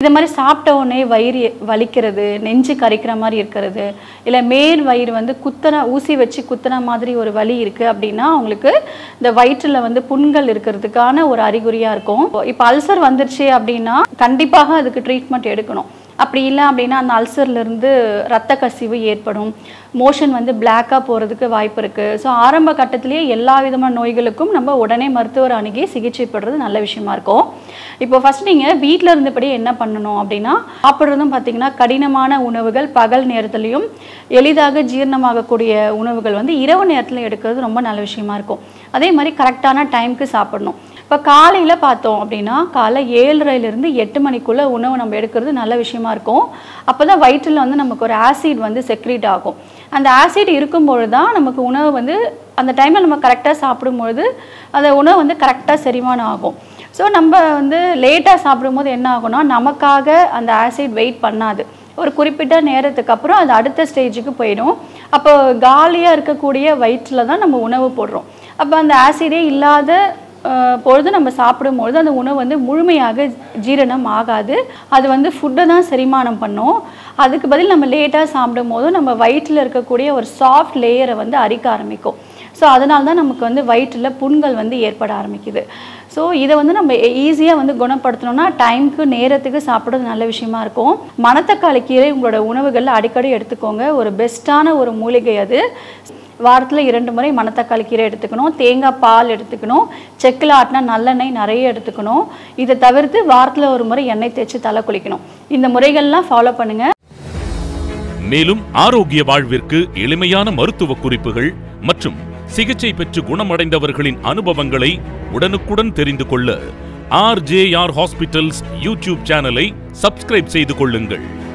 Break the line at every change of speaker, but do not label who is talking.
இந்த மாதிரி சாப்பிட்ட உடனே வயிறு வலிக்கிறது நெஞ்சு கரிக்கிற மாதிரி இருக்கிறது இல்லை மேல் வயிறு வந்து குத்துன ஊசி வச்சு குத்துன மாதிரி ஒரு வலி இருக்குது அப்படின்னா அவங்களுக்கு இந்த வயிற்றில் வந்து புண்கள் இருக்கிறதுக்கான ஒரு அறிகுறியாக இருக்கும் இப்போ அல்சர் வந்துருச்சு அப்படின்னா கண்டிப்பாக அதுக்கு ட்ரீட்மெண்ட் எடுக்கணும் அப்படி இல்லை அப்படின்னா அந்த அல்சர்லேருந்து ரத்த கசிவு ஏற்படும் மோஷன் வந்து பிளாக்காக போகிறதுக்கு வாய்ப்பு இருக்குது ஸோ ஆரம்ப கட்டத்திலேயே எல்லா விதமான நோய்களுக்கும் நம்ம உடனே மருத்துவர் அணுகி சிகிச்சை பெறுறது நல்ல விஷயமா இருக்கும் இப்போ ஃபஸ்ட் நீங்கள் வீட்டில் இருந்தபடி என்ன பண்ணணும் அப்படின்னா சாப்பிட்றதும் பார்த்தீங்கன்னா கடினமான உணவுகள் பகல் நேரத்துலையும் எளிதாக ஜீரணமாகக்கூடிய உணவுகள் வந்து இரவு நேரத்தில் எடுக்கிறது ரொம்ப நல்ல விஷயமா இருக்கும் அதே மாதிரி கரெக்டான டைம்க்கு சாப்பிடணும் இப்போ காலையில் பார்த்தோம் அப்படின்னா காலை ஏழரைலேருந்து எட்டு மணிக்குள்ளே உணவு நம்ம எடுக்கிறது நல்ல விஷயமா இருக்கும் அப்போ தான் வயிற்றில் வந்து நமக்கு ஒரு ஆசிட் வந்து செக்ரீட் ஆகும் அந்த ஆசிட் இருக்கும்பொழுது தான் நமக்கு உணவு வந்து அந்த டைமில் நம்ம கரெக்டாக சாப்பிடும்பொழுது அந்த உணவு வந்து கரெக்டாக செரிமானம் ஆகும் ஸோ நம்ம வந்து லேட்டாக சாப்பிடும்போது என்ன ஆகும்னா நமக்காக அந்த ஆசிட் வெயிட் பண்ணாது ஒரு குறிப்பிட்ட நேரத்துக்கு அப்புறம் அது அடுத்த ஸ்டேஜுக்கு போயிடும் அப்போ காலியாக இருக்கக்கூடிய வயிற்றில் தான் நம்ம உணவு போடுறோம் அப்போ அந்த ஆசிடே இல்லாத அஹ், பொழுது நம்ம சாப்பிடும்பொழுது அந்த உணவு வந்து முழுமையாக ஜீரணம் ஆகாது அது வந்து ஃபுட்டை தான் செரிமானம் பண்ணும் அதுக்கு பதில் நம்ம லேட்டாக சாப்பிடும் போதும் நம்ம வயிற்றில் இருக்கக்கூடிய ஒரு சாஃப்ட் லேயரை வந்து அரிக்க ஆரம்பிக்கும் ஸோ அதனால தான் நமக்கு வந்து வயிற்றில் புண்கள் வந்து ஏற்பட ஆரம்பிக்குது ஸோ இதை வந்து நம்ம ஈஸியாக வந்து குணப்படுத்தணும்னா டைம்க்கு நேரத்துக்கு சாப்பிட்றது நல்ல விஷயமா இருக்கும் மணத்தக்காளி கீரை உங்களோட உணவுகளில் அடிக்கடி எடுத்துக்கோங்க ஒரு பெஸ்ட்டான ஒரு மூலிகை அது வாரத்தில் இரண்டு முறை மணத்தக்காளி கீரை எடுத்துக்கணும் தேங்காய் பால் எடுத்துக்கணும் செக்கில் ஆட்டினா நல்லெண்ணெய் நிறைய எடுத்துக்கணும் இதை தவிர்த்து வாரத்தில் ஒரு முறை எண்ணெய் தேய்ச்சி தலை குளிக்கணும் இந்த முறைகள்லாம் ஃபாலோ பண்ணுங்கள்
மேலும் ஆரோக்கிய வாழ்விற்கு எளிமையான மருத்துவ குறிப்புகள் மற்றும் சிகிச்சை பெற்று குணமடைந்தவர்களின் அனுபவங்களை உடனுக்குடன் தெரிந்து கொள்ள ஆர்ஜேஆர் ஹாஸ்பிட்டல்ஸ் யூடியூப் சேனலை சப்ஸ்கிரைப் செய்து கொள்ளுங்கள்